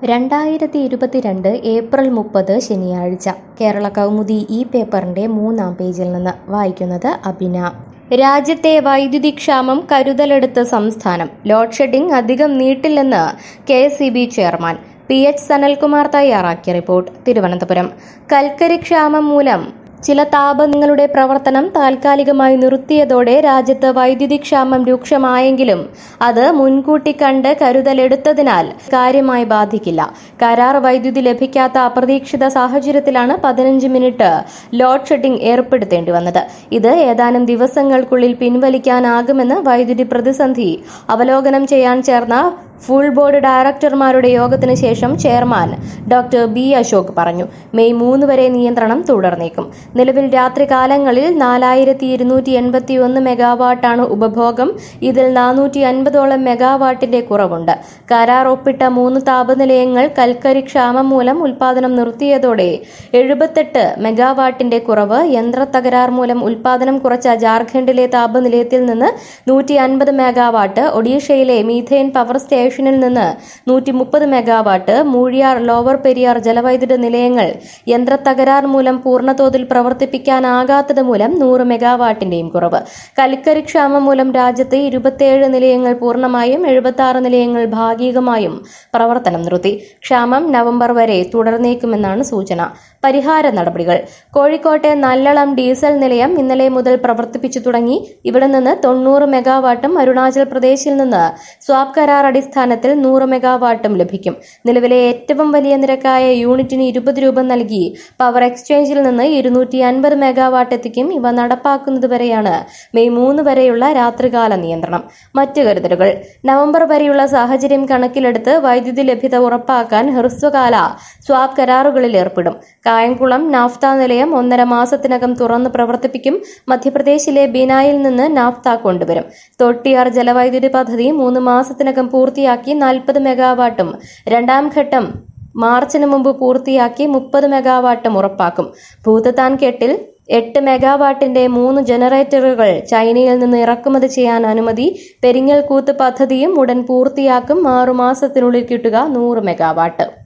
രണ്ടായിരത്തി ഇരുപത്തിരണ്ട് ഏപ്രിൽ മുപ്പത് ശനിയാഴ്ച കേരള കൗമുദി ഈ പേപ്പറിന്റെ മൂന്നാം പേജിൽ നിന്ന് വായിക്കുന്നത് അഭിന രാജ്യത്തെ വൈദ്യുതി ക്ഷാമം കരുതലെടുത്ത് സംസ്ഥാനം ലോഡ് ഷെഡിംഗ് അധികം നീട്ടില്ലെന്ന് K chairman P H Sanalkumar തയ്യാറാക്കിയ റിപ്പോർട്ട് തിരുവനന്തപുരം കൽക്കരി ക്ഷാമം മൂലം ചില താപങ്ങളുടെ പ്രവർത്തനം താൽക്കാലികമായി നിർത്തിയതോടെ രാജ്യത്ത് വൈദ്യുതി ക്ഷാമം രൂക്ഷമായെങ്കിലും അത് മുൻകൂട്ടി കണ്ട് കരുതലെടുത്തതിനാൽ കാര്യമായി ബാധിക്കില്ല കരാർ വൈദ്യുതി ലഭിക്കാത്ത അപ്രതീക്ഷിത സാഹചര്യത്തിലാണ് പതിനഞ്ച് മിനിറ്റ് ലോഡ് ഷെഡിംഗ് ഏർപ്പെടുത്തേണ്ടി വന്നത് ഇത് ഏതാനും ദിവസങ്ങൾക്കുള്ളിൽ പിൻവലിക്കാനാകുമെന്ന് വൈദ്യുതി പ്രതിസന്ധി അവലോകനം ചെയ്യാൻ ചേർന്ന ഫുൾ ബോർഡ് ഡയറക്ടർമാരുടെ യോഗത്തിന് ശേഷം ചെയർമാൻ ഡോക്ടർ ബി അശോക് പറഞ്ഞു മെയ് മൂന്ന് വരെ നിയന്ത്രണം തുടർന്നേക്കും നിലവിൽ രാത്രികാലങ്ങളിൽ നാലായിരത്തി ഇരുന്നൂറ്റി എൺപത്തി ഒന്ന് മെഗാവാട്ടാണ് ഉപഭോഗം ഇതിൽ നാനൂറ്റി അൻപതോളം മെഗാവാട്ടിന്റെ കുറവുണ്ട് കരാർ ഒപ്പിട്ട മൂന്ന് താപനിലയങ്ങൾ കൽക്കരി ക്ഷാമം മൂലം ഉൽപാദനം നിർത്തിയതോടെ എഴുപത്തെട്ട് മെഗാവാട്ടിന്റെ കുറവ് യന്ത്ര തകരാർ മൂലം ഉൽപാദനം കുറച്ച ജാർഖണ്ഡിലെ താപനിലയത്തിൽ നിന്ന് നൂറ്റി അൻപത് മെഗാവാട്ട് ഒഡീഷയിലെ മീഥേൻ പവർ സ്റ്റേഷനിൽ നിന്ന് നൂറ്റി മുപ്പത് മെഗാവാട്ട് മൂഴിയാർ ലോവർ പെരിയാർ ജലവൈദ്യുത നിലയങ്ങൾ യന്ത്രത്തകരാർ മൂലം പൂർണ്ണതോതിൽ പ്രവർത്തിപ്പിക്കാനാകാത്തത് മൂലം നൂറ് മെഗാവാട്ടിന്റെയും കുറവ് കൽക്കരി ക്ഷാമം മൂലം രാജ്യത്ത് ഇരുപത്തിയേഴ് നിലയങ്ങൾ പൂർണ്ണമായും എഴുപത്തി ആറ് നിലയങ്ങൾ ഭാഗികമായും പ്രവർത്തനം നിർത്തി ക്ഷാമം നവംബർ വരെ തുടർന്നേക്കുമെന്നാണ് സൂചന പരിഹാര നടപടികൾ കോഴിക്കോട്ടെ നല്ലളം ഡീസൽ നിലയം ഇന്നലെ മുതൽ പ്രവർത്തിപ്പിച്ചു തുടങ്ങി ഇവിടെ നിന്ന് തൊണ്ണൂറ് മെഗാവാട്ടും അരുണാചൽ പ്രദേശിൽ നിന്ന് സ്വാപ് കരാർ അടിസ്ഥാനത്തിൽ നൂറ് മെഗാവാട്ടും ലഭിക്കും നിലവിലെ ഏറ്റവും വലിയ നിരക്കായ യൂണിറ്റിന് ഇരുപത് രൂപ നൽകി പവർ എക്സ്ചേഞ്ചിൽ നിന്ന് ഇരുന്നൂറ്റി അൻപത് മെഗാവാട്ട് എത്തിക്കും ഇവ നടപ്പാക്കുന്നതുവരെയാണ് മെയ് മൂന്ന് വരെയുള്ള രാത്രികാല നിയന്ത്രണം മറ്റ് കരുതലുകൾ നവംബർ വരെയുള്ള സാഹചര്യം കണക്കിലെടുത്ത് വൈദ്യുതി ലഭ്യത ഉറപ്പാക്കാൻ ഹ്രസ്വകാല സ്വാപ് കരാറുകളിൽ ഏർപ്പെടും കായംകുളം നാഫ്ത നിലയം ഒന്നര മാസത്തിനകം തുറന്ന് പ്രവർത്തിപ്പിക്കും മധ്യപ്രദേശിലെ ബിനായിൽ നിന്ന് നാഫ്ത കൊണ്ടുവരും തൊട്ടിയാർ ജലവൈദ്യുതി പദ്ധതി മൂന്ന് മാസത്തിനകം പൂർത്തിയാക്കി നാൽപ്പത് മെഗാവാട്ടും രണ്ടാം ഘട്ടം മാർച്ചിന് മുമ്പ് പൂർത്തിയാക്കി മുപ്പത് മെഗാവാട്ടും ഉറപ്പാക്കും ഭൂതത്താൻ കെട്ടിൽ എട്ട് മെഗാവാട്ടിന്റെ മൂന്ന് ജനറേറ്ററുകൾ ചൈനയിൽ നിന്ന് ഇറക്കുമതി ചെയ്യാൻ അനുമതി പെരിങ്ങൽ കൂത്ത് പദ്ധതിയും ഉടൻ പൂർത്തിയാക്കും ആറുമാസത്തിനുള്ളിൽ കിട്ടുക നൂറ് മെഗാവാട്ട്